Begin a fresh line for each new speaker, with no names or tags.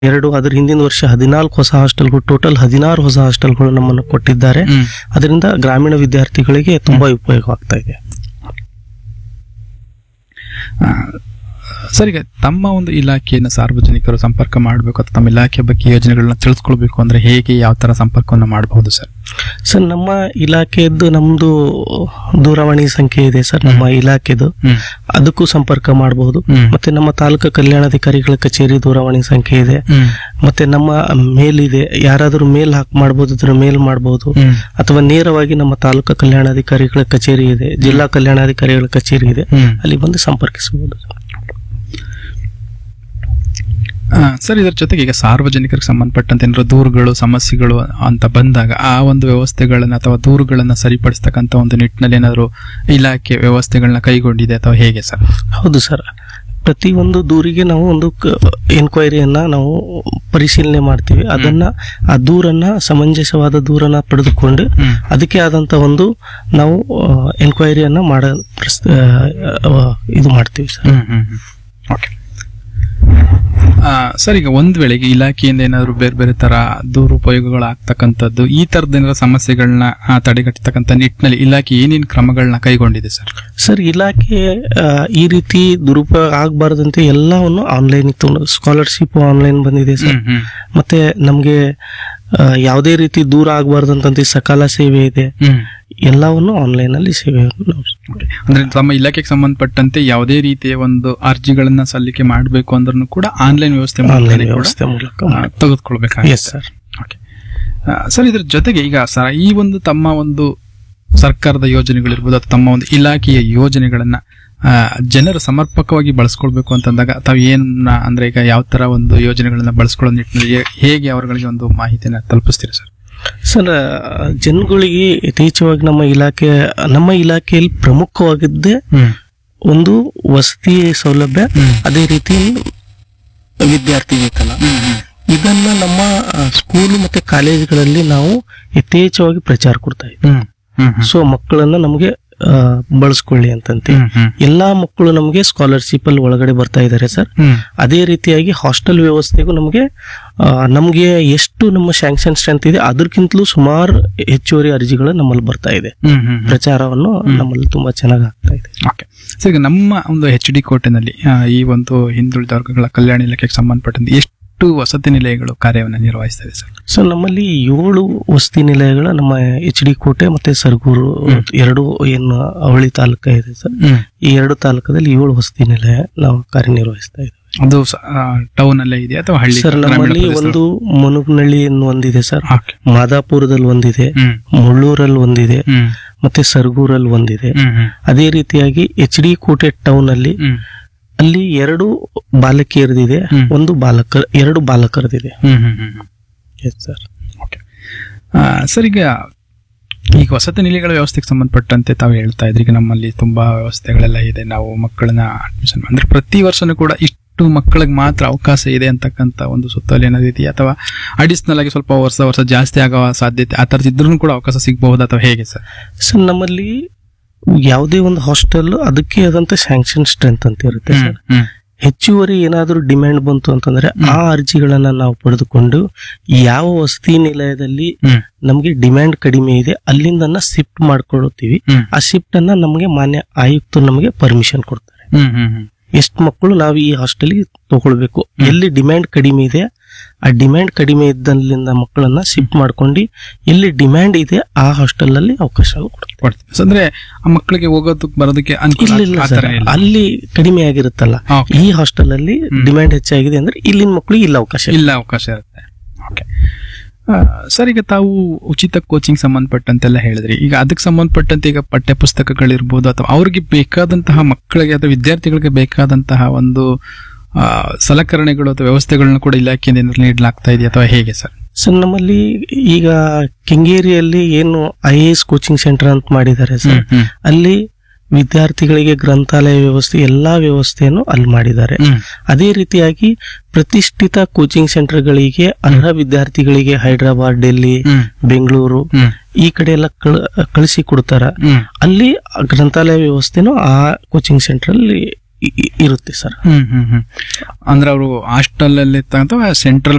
ಎರಡು ಅದ್ರ ಹಿಂದಿನ ವರ್ಷ ಹದಿನಾಲ್ಕು ಹೊಸ ಹಾಸ್ಟೆಲ್ಗಳು ಟೋಟಲ್ ಹದಿನಾರು ಹೊಸ ಹಾಸ್ಟೆಲ್ಗಳು ನಮ್ಮನ್ನು ಕೊಟ್ಟಿದ್ದಾರೆ
ಹ್ಮ್.
ಅದರಿಂದ ಗ್ರಾಮೀಣ ವಿದ್ಯಾರ್ಥಿಗಳಿಗೆ ತುಂಬಾ ಉಪಯೋಗ ಆಗ್ತಾ ಇದೆ
ಆ, ಸರ್ ಈಗ ತಮ್ಮ ಒಂದು ಇಲಾಖೆಯನ್ನು ಸಾರ್ವಜನಿಕರು ಸಂಪರ್ಕ ಮಾಡಬೇಕು ಅಥವಾ ತಮ್ಮ ಇಲಾಖೆ ಬಗ್ಗೆ ಯೋಜನೆಗಳನ್ನ ತಿಳಿಸ್ಕೊಳ್ಬೇಕು ಅಂದ್ರೆ ಹೇಗೆ ಯಾವ ತರ ಸಂಪರ್ಕವನ್ನು ಮಾಡಬಹುದು ಸರ್
ಸರ್ ನಮ್ಮ ಇಲಾಖೆಯದ್ದು ನಮ್ದು ದೂರವಾಣಿ ಸಂಖ್ಯೆ ಇದೆ ಸರ್ ನಮ್ಮ ಇಲಾಖೆದು
ಹ್ಮ್
ಅದಕ್ಕೂ ಸಂಪರ್ಕ ಮಾಡಬಹುದು
ಹ್ಮ್.
ಮತ್ತೆ ನಮ್ಮ ತಾಲೂಕು ಕಲ್ಯಾಣಾಧಿಕಾರಿಗಳ ಕಚೇರಿ ದೂರವಾಣಿ ಸಂಖ್ಯೆ ಇದೆ
ಹ್ಮ್
ಮತ್ತೆ ನಮ್ಮ ಮೇಲ್ ಇದೆ ಯಾರಾದರೂ ಮೇಲ್ ಹಾಕ್ ಮಾಡಬಹುದು ಇದ್ರ ಮೇಲ್ ಮಾಡಬಹುದು
ಹ್ಮ್
ಅಥವಾ ನೇರವಾಗಿ ನಮ್ಮ ತಾಲೂಕು ಕಲ್ಯಾಣಾಧಿಕಾರಿಗಳ ಕಚೇರಿ ಇದೆ ಜಿಲ್ಲಾ ಕಲ್ಯಾಣಾಧಿಕಾರಿಗಳ ಕಚೇರಿ ಇದೆ
ಹ್ಮ್
ಅಲ್ಲಿ ಬಂದು ಸಂಪರ್ಕಿಸಬಹುದು
ಆ, ಸರ್ ಇದರ ಜೊತೆಗೆ ಈಗ ಸಾರ್ವಜನಿಕರಿಗೆ ಸಂಬಂಧಪಟ್ಟಂತೆ ಏನಾದ್ರು ದೂರುಗಳು ಸಮಸ್ಯೆಗಳು ಅಂತ ಬಂದಾಗ ಆ ಒಂದು ವ್ಯವಸ್ಥೆಗಳನ್ನ ಅಥವಾ ದೂರುಗಳನ್ನ ಸರಿಪಡಿಸ್ತಕ್ಕಂಥ ಒಂದು ನಿಟ್ಟಿನಲ್ಲಿ ಏನಾದ್ರು ಇಲಾಖೆ ವ್ಯವಸ್ಥೆಗಳನ್ನ ಕೈಗೊಂಡಿದೆ ಅಥವಾ ಹೇಗೆ ಸರ್
ಹೌದು ಸರ್ ಪ್ರತಿಯೊಂದು ದೂರಿಗೆ ನಾವು ಒಂದು ಎನ್ಕ್ವೈರಿಯನ್ನ ನಾವು ಪರಿಶೀಲನೆ ಮಾಡ್ತೀವಿ ಅದನ್ನ ಆ ದೂರನ್ನ ಸಮಂಜಸವಾದ ದೂರನ್ನ ಪಡೆದುಕೊಂಡು
ಹ್ಮ್.
ಅದಕ್ಕೆ ಆದಂತ ಒಂದು ನಾವು ಎನ್ಕ್ವೈರಿಯನ್ನ ಮಾಡ ಪ್ರಸ್- ಆ, ಆ, ಇದು ಮಾಡ್ತೀವಿ sir
hmm hmm okay sir ಈಗ ಒಂದ್ ವೇಳೆಗೆ ಇಲಾಖೆಯಿಂದ ಏನಾದ್ರು ಬೇರೆ ಬೇರೆ ತರ ದುರುಪಯೋಗಗಳು ಆಗ್ತಕ್ಕಂಥದ್ದು ಈ ತರದ ಏನಾದ್ರು ಸಮಸ್ಯೆಗಳನ್ನ ಆ, ತಡೆಗಟ್ಟತಕ್ಕಂಥ ನಿಟ್ಟಿನಲ್ಲಿ ಇಲಾಖೆ ಏನೇನು ಕ್ರಮಗಳನ್ನ ಕೈಗೊಂಡಿದೆ ಸರ್
ಸರ್ ಇಲಾಖೆ ಆ, ಈ ರೀತಿ ದುರುಪಯೋಗ ಆಗಬಾರ್ದಂತೆ ಎಲ್ಲವನ್ನು ಆನ್ಲೈನ್ ಸ್ಕಾಲರ್ಶಿಪ್ ಆನ್ಲೈನ್ ಬಂದಿದೆ ಸರ್
ಹ್ಮ್ ಹ್ಮ್
ಮತ್ತೆ ನಮಗೆ ಯಾವುದೇ ರೀತಿ ದೂರ ಆಗಬಾರ್ದಂತ ಸಕಾಲ ಸೇವೆ ಇದೆ
ಹ್ಮ್
ಎಲ್ಲವನ್ನು ಆನ್ಲೈನ್ ಅಲ್ಲಿ ಸೇವೆ ನಾವು
ಅಂದ್ರೆ ತಮ್ಮ ಇಲಾಖೆಗೆ ಸಂಬಂಧಪಟ್ಟಂತೆ ಯಾವುದೇ ರೀತಿಯ ಒಂದು ಅರ್ಜಿಗಳನ್ನ ಸಲ್ಲಿಕೆ ಮಾಡಬೇಕು ಅಂದ್ರೂ ಕೂಡ ಆನ್ಲೈನ್ ವ್ಯವಸ್ಥೆ
ಆನ್ಲೈನ್
ಮೂಲಕನೇ ಕೂಡ,
ವ್ಯವಸ್ಥೆ ಮೂಲಕ
ಆ, ತೆಗೆದುಕೊಳ್ಬೇಕಾಗುತ್ತೆ
ಎಸ್ ಸರ್
ಓಕೆ ಆ, ಸರ್ ಇದ್ರ ಜೊತೆಗೆ ಈಗ ಸರ್ ಈ ಒಂದು ತಮ್ಮ ಒಂದು ಸರ್ಕಾರದ ಯೋಜನೆಗಳಿರ್ಬೋದು ಅಥವಾ ತಮ್ಮ ಒಂದು ಇಲಾಖೆಯ ಯೋಜನೆಗಳನ್ನ ಆ, ಜನರು ಸಮರ್ಪಕವಾಗಿ ಬಳಸ್ಕೊಳ್ಬೇಕು ಅಂತಂದಾಗ ತಾವು ಏನ ಅಂದ್ರೆ ಈಗ ಯಾವ ತರ ಒಂದು ಯೋಜನೆಗಳನ್ನ ಬಳಸ್ಕೊಳ್ಳೋ ನಿಟ್ಟಿನಲ್ಲಿ ಹೇ- ಹೇಗೆ ಅವರುಗಳಿಗೆ ಒಂದು ಮಾಹಿತಿನ ತಲುಪಿಸ್ತೀರಿ ಸರ್
ಸರ್ ಜನಗಳಿಗೆ ಯಥೇಚ್ಛವಾಗಿ ನಮ್ಮ ಇಲಾಖೆ ನಮ್ಮ ಇಲಾಖೆಯಲ್ಲಿ ಪ್ರಮುಖವಾಗಿದ್ದೇ
ಹ್ಮ್
ಒಂದು ವಸತಿ ಸೌಲಭ್ಯ
ಹ್ಮ್.
ಅದೇ ರೀತಿ ವಿದ್ಯಾರ್ಥಿ ವೇತನ ಇದನ್ನ ನಮ್ಮ ಆ, ಸ್ಕೂಲು ಮತ್ತೆ ಕಾಲೇಜುಗಳಲ್ಲಿ ನಾವು ಯಥೇಚ್ಛವಾಗಿ ಪ್ರಚಾರ ಕೊಡ್ತಾ ಇದ್ದೀವಿ
ಹ್ಮ್ ಹ್ಮ್ ಹ್ಮ್
ಸೊ ಮಕ್ಕಳನ್ನ ನಮಗೆ ಆ, ಬಳಸ್ಕೊಳ್ಳಿ ಅಂತಂತೆ
ಹ್ಮ್ ಹ್ಮ್
ಎಲ್ಲಾ ಮಕ್ಕಳು ನಮಗೆ ಸ್ಕಾಲರ್ಶಿಪ್ ಅಲ್ಲಿ ಒಳಗಡೆ ಬರ್ತಾ ಇದ್ದಾರೆ ಸರ್
ಹ್ಮ್
ಅದೇ ರೀತಿಯಾಗಿ ಹಾಸ್ಟೆಲ್ ವ್ಯವಸ್ಥೆಗೂ ನಮಗೆ ಆ, ನಮಗೆ ಎಷ್ಟು ನಮ್ಮ ಸ್ಯಾಂಕ್ಷನ್ ಸ್ಟ್ರೆಂತ್ ಇದೆ ಅದಕ್ಕಿಂತಲೂ ಸುಮಾರು ಹೆಚ್ಚುವರಿ ಅರ್ಜಿಗಳು ನಮ್ಮಲ್ಲಿ ಬರ್ತಾ ಇದೆ
ಹ್ಮ್ ಹ್ಮ್ ಹ್ಮ್
ಪ್ರಚಾರವನ್ನು ನಮ್ಮಲ್ಲಿ ತುಂಬಾ ಚೆನ್ನಾಗಿ ಆಗ್ತಾ ಇದೆ
ಓಕೆ ಸರ್ ಈಗ ನಮ್ಮ ಒಂದು ಎಚ್ ಡಿ ಕೋಟೆನಲ್ಲಿ ಆ, ಈ ಒಂದು ಹಿಂದುಳಿದ ವರ್ಗಗಳ ಕಲ್ಯಾಣ ಇಲಾಖೆಗೆ ಸಂಬಂಧಪಟ್ಟಂತೆ ಎಷ್ಟು ವಸತಿ ನಿಲಯಗಳು ಕಾರ್ಯವನ್ನು ನಿರ್ವಹಿಸ್ತಾ ಇದೆ ಸರ್
ಸೊ ನಮ್ಮಲ್ಲಿ ಏಳು ವಸತಿ ನಿಲಯಗಳ ನಮ್ಮ ಎಚ್ ಡಿ ಕೋಟೆ ಮತ್ತೆ ಸರ್ಗೂರು ಎರಡು ಏನು ಅವಳಿ ತಾಲೂಕ ಇದೆ ಸರ್ ಈ ಎರಡು ತಾಲೂಕದಲ್ಲಿ ಏಳು ವಸತಿ ನಿಲಯ ನಾವು ಕಾರ್ಯನಿರ್ವಹಿಸ್ತಾ ಇದ್ದೇವೆ
ಅದು ಟೌನ್ ಅಲ್ಲೇ ಇದೆ ಅಥವಾ ಹಳ್ಳಿ
ಸರ್
ಗ್ರಾಮೀಣ
ನಮ್ಮಲ್ಲಿ
ಪ್ರದೇಶ?
ಒಂದು ಮುನುಗ್ನಳ್ಳಿ ಅನ್ನೋ ಒಂದಿದೆ ಸರ್
Okay.
ಮಾದಾಪುರದಲ್ಲಿ ಒಂದಿದೆ
ಹ್ಮ್
ಮುಳ್ಳೂರಲ್ಲಿ ಒಂದಿದೆ
ಹ್ಮ್
ಮತ್ತೆ ಸರ್ಗೂರಲ್ಲಿ ಒಂದಿದೆ
ಹ್ಮ್ ಹ್ಮ್
ಅದೇ ರೀತಿಯಾಗಿ ಎಚ್ ಡಿ ಕೋಟೆ ಟೌನ್ ಅಲ್ಲಿ
ಹ್ಮ್
ಅಲ್ಲಿ ಎರಡು ಬಾಲಕಿಯರದಿದೆ
ಹ್ಮ್.
ಒಂದು ಬಾಲಕ ಎರಡು ಬಾಲಕರದಿದೆ
hmm hmm hmm hmm
yes sir
okay sir ಈಗ ಈಗ ವಸತಿ ನಿಲಯಗಳ ವ್ಯವಸ್ಥೆಗೆ ಸಂಬಂಧಪಟ್ಟಂತೆ ತಾವು ಹೇಳ್ತಾ ಇದ್ರಿ ಈಗ ನಮ್ಮಲ್ಲಿ ತುಂಬಾ ವ್ಯವಸ್ಥೆಗಳೆಲ್ಲ ಇದೆ ನಾವು ಮಕ್ಕಳನ್ನ ಅಡ್ಮಿಷನ್ ಅಂದ್ರೆ ಪ್ರತಿ ವರ್ಷನೂ ಕೂಡ ಇಷ್ಟು ಮಕ್ಕಳಿಗೆ ಮಾತ್ರ ಅವಕಾಶ ಇದೆ ಅಂತಕ್ಕಂಥ ಒಂದು ಸುತ್ತೋಲೆ ಏನಾದ್ರು ಇದೆಯಾ ಅಥವಾ ಅಡಿಷನಲ್ ಆಗಿ ಸ್ವಲ್ಪ ವರ್ಷ ವರ್ಷ ಜಾಸ್ತಿ ಆಗೋ ಸಾಧ್ಯತೆ ಆ ಥರದ್ದು ಇದ್ರೂ ಕೂಡ ಅವಕಾಶ ಸಿಗಬಹುದು ಅಥವಾ ಹೇಗೆ ಸರ್
ಸರ್ ನಮ್ಮಲ್ಲಿ ಯಾವುದೇ ಒಂದು ಹಾಸ್ಟೆಲ್ ಅದಕ್ಕೆ ಆದಂತ ಸ್ಯಾಂಕ್ಷನ್ ಸ್ಟ್ರೆಂತ್ ಅಂತ ಇರುತ್ತೆ ಸರ್
ಹ್ಮ್
ಹೆಚ್ಚುವರಿ ಏನಾದರೂ ಡಿಮ್ಯಾಂಡ್ ಬಂತು ಅಂತಂದ್ರೆ ಆ ಅರ್ಜಿಗಳನ್ನ ನಾವು ಪಡೆದುಕೊಂಡು ಯಾವ ವಸತಿ ನಿಲಯದಲ್ಲಿ
ಹ್ಮ್
ನಮಗೆ ಡಿಮ್ಯಾಂಡ್ ಕಡಿಮೆ ಇದೆ ಅಲ್ಲಿಂದ ಶಿಫ್ಟ್ ಮಾಡ್ಕೊಳ್ಳುತ್ತೀವಿ
ಹ್ಮ್
ಆ ಶಿಫ್ಟ್ ಅನ್ನ ನಮಗೆ ಮಾನ್ಯ ಆಯುಕ್ತರು ನಮಗೆ ಪರ್ಮಿಷನ್ ಕೊಡ್ತಾರೆ
ಹ್ಮ್ ಹ್ಮ್ ಹ್ಮ್
ಎಷ್ಟು ಮಕ್ಕಳು ನಾವು ಈ ಹಾಸ್ಟೆಲ್ಗೆ ತಗೊಳ್ಬೇಕು ಎಲ್ಲಿ ಡಿಮ್ಯಾಂಡ್ ಕಡಿಮೆ ಇದೆ ಆ ಡಿಮ್ಯಾಂಡ್ ಕಡಿಮೆ ಇದ್ದಲ್ಲಿಂದ ಮಕ್ಕಳನ್ನ ಶಿಫ್ಟ್ ಮಾಡ್ಕೊಂಡು ಎಲ್ಲಿ ಡಿಮ್ಯಾಂಡ್ ಇದೆ ಆ ಹಾಸ್ಟೆಲ್ ಅಲ್ಲಿ ಅವಕಾಶ ಕೊಡ್ತಾರೆ
ಕೊಡ್ತೀವಿ So, ಅಂದ್ರೆ ಆ ಮಕ್ಕಳಿಗೆ ಹೋಗೋದಕ್ಕೆ ಬರೋದಕ್ಕೆ ಅನುಕೂಲ
ಇಲ್ಲ ಇಲ್ಲ
ಆ
ಸರ್
ಥರ ಇಲ್ಲ
ಅಲ್ಲಿ ಕಡಿಮೆ ಆಗಿರುತ್ತಲ್ಲ
Okay.
ಈ ಹಾಸ್ಟೆಲ್ ಅಲ್ಲಿ ಡಿಮ್ಯಾಂಡ್ ಹೆಚ್ಚಾಗಿದೆ ಅಂದ್ರೆ ಇಲ್ಲಿನ ಮಕ್ಕಳಿಗೆ ಇಲ್ಲ ಅವಕಾಶ ಇಲ್ಲ.
ಇಲ್ಲ ಅವಕಾಶ ಇರುತ್ತೆ ಓಕೆ ಸರ್ ಈಗ ತಾವು ಉಚಿತ ಕೋಚಿಂಗ್ ಸಂಬಂಧಪಟ್ಟಂತೆಲ್ಲ ಹೇಳಿದ್ರಿ ಈಗ ಅದಕ್ಕೆ ಸಂಬಂಧಪಟ್ಟಂತೆ ಈಗ ಪಠ್ಯ ಪುಸ್ತಕಗಳಿರ್ಬೋದು ಅಥವಾ ಅವ್ರಿಗೆ ಬೇಕಾದಂತಹ ಮಕ್ಕಳಿಗೆ ಅಥವಾ ವಿದ್ಯಾರ್ಥಿಗಳಿಗೆ ಬೇಕಾದಂತಹ ಒಂದು ಆ, ಸಲಕರಣೆಗಳು ಅಥವಾ ವ್ಯವಸ್ಥೆಗಳನ್ನ ಕೂಡ ಇಲಾಖೆಯಿಂದ ಏನಾದ್ರು ನೀಡಲಾಗ್ತಾ ಇದೆಯಾ ಅಥವಾ ಹೇಗೆ ಸರ್
ಸರ್ ನಮ್ಮಲ್ಲಿ ಈಗ ಕೆಂಗೇರಿಯಲ್ಲಿ ಏನು I A S coaching centre ಅಂತ ಮಾಡಿದ್ದಾರೆ ಸರ್
ಹ್ಮ್
ಅಲ್ಲಿ ವಿದ್ಯಾರ್ಥಿಗಳಿಗೆ ಗ್ರಂಥಾಲಯ ವ್ಯವಸ್ಥೆ ಎಲ್ಲಾ ವ್ಯವಸ್ಥೆಯನ್ನು ಅಲ್ಲಿ ಮಾಡಿದ್ದಾರೆ
ಹ್ಮ್
ಅದೇ ರೀತಿಯಾಗಿ ಪ್ರತಿಷ್ಠಿತ ಕೋಚಿಂಗ್ ಸೆಂಟರ್ಗಳಿಗೆ ಅರ್ಹ ವಿದ್ಯಾರ್ಥಿಗಳಿಗೆ ಹೈದರಾಬಾದ್ ಡೆಲ್ಲಿ
ಹ್ಮ್
ಬೆಂಗಳೂರು
ಹ್ಮ್
ಈ ಕಡೆ ಎಲ್ಲ ಕಳ- ಕಳಿಸಿ ಕೊಡ್ತಾರ
ಹ್ಮ್
ಅಲ್ಲಿ ಗ್ರಂಥಾಲಯ ವ್ಯವಸ್ಥೆನೂ ಆ ಕೋಚಿಂಗ್ ಸೆಂಟರ್ ಅಲ್ಲಿ ಇ- ಇ- ಇರುತ್ತೆ ಸರ್
ಹ್ಮ್ ಹ್ಮ್ ಹ್ಮ್ ಅಂದ್ರೆ ಅವರು ಹಾಸ್ಟೆಲ್ ಅಲ್ಲಿ ಅಥವಾ ಸೆಂಟ್ರಲ್